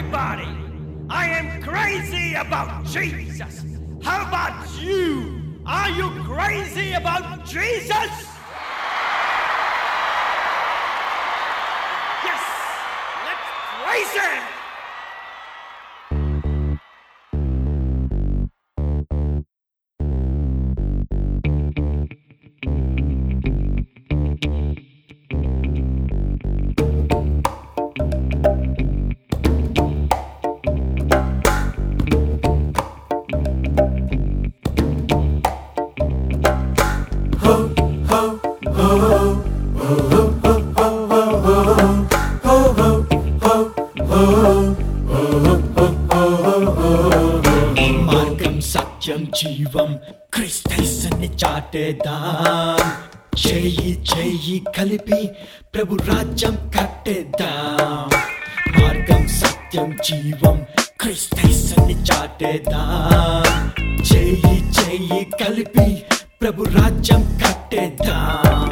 everybody. I am crazy about Jesus. How about you? Are you crazy about Jesus? Yes, let's praise him. మార్గం సత్యం జీవం క్రిస్తని చాటేదాం చేయి చేయి కలిపి ప్రభు రాజ్యం కట్టేద్దాం మార్గం సత్యం జీవం క్రిస్తని చాటేదాం చేయి చేయి కలిపి ప్రభు రాజ్యం కట్టేద్దాం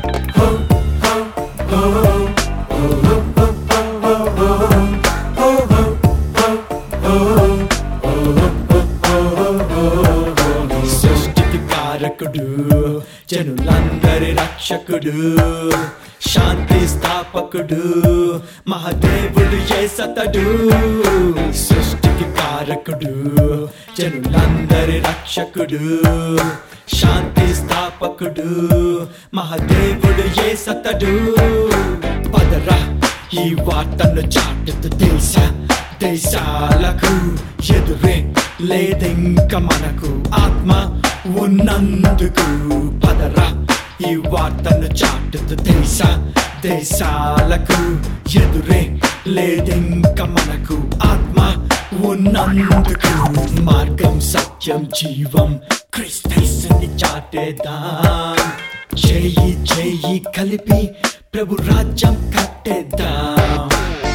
సృష్టికి కారకుడు జనులందరి రక్షకుడు శాంతి స్థాపకుడు మహాదేవుడు ఏసతడు సృష్టికి కారకుడు జనులందరి రక్షకుడు శాంతి స్థాపకుడు మహాదేవుడు ఏసతడు పదరా ఈ వార్తను చాటుతూ దేశ దేశాలకు ఎదురే లేదింక మనకు ఆత్మ ఉన్నందుకు పదరా ఈ వార్తను చాటుతూ దేశ దేశాలకు ఎదురే లేదింక మనకు ఆత్మ ఉన్నందుకు మార్గం సత్యం జీవం క్రిస్తని చాటేద్దాం చేయి చేయి కలిపి ప్రభు రాజ్యం కట్టేద్దాం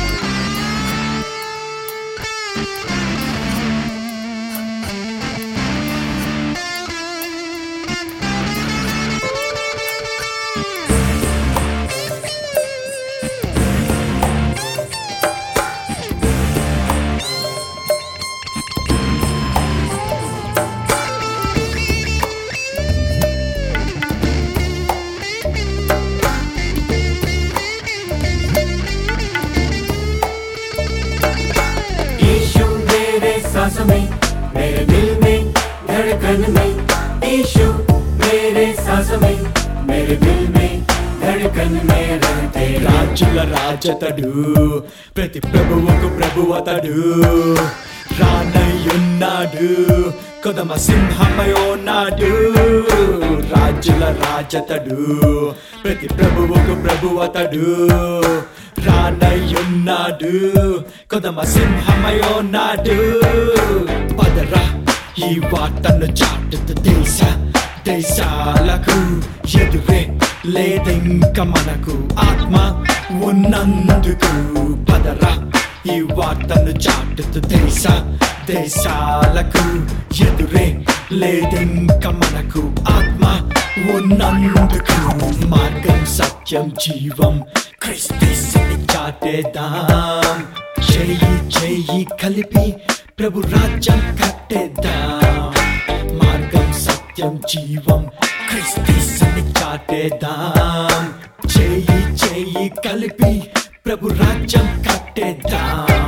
यीशु मेरे सांसों में मेरे दिल में धड़कन में यीशु मेरे सांसों में मेरे दिल में धड़कन में रहते రాజుల రాజతడు ప్రతి ప్రభువుకు ప్రభువతడు రానయ్యున్నాడు కొదమ సింహమై ఉన్నాడు రాజుల రాజతడు ప్రతి ప్రభువుకు ప్రభువతడు రానయ్యున్నాడు కొదమ సింహమై ఉన్నాడు పదరా ఈ వార్తను చాటుతూ దేశ దేశాలకు ఎదురే లేదింక మనకు ఆత్మ ఉన్నందుకు పదరా ఈ వార్తను చాటుతూ దేశ దేశాలకు ఎదురే లేదింక మనకు ఆత్మ ఉన్నందుకు మార్గం సత్యం జీవం క్రిస్తని చాటేద్దాం చేయి చేయి కలిపి ప్రభు రాజ్యం కట్టేద్దాం మార్గం సత్యం జీవం క్రిస్తని చాటేద్దాం చేయి చేయి కలిపి ప్రభు రాజ్యం కట్టేద్దాం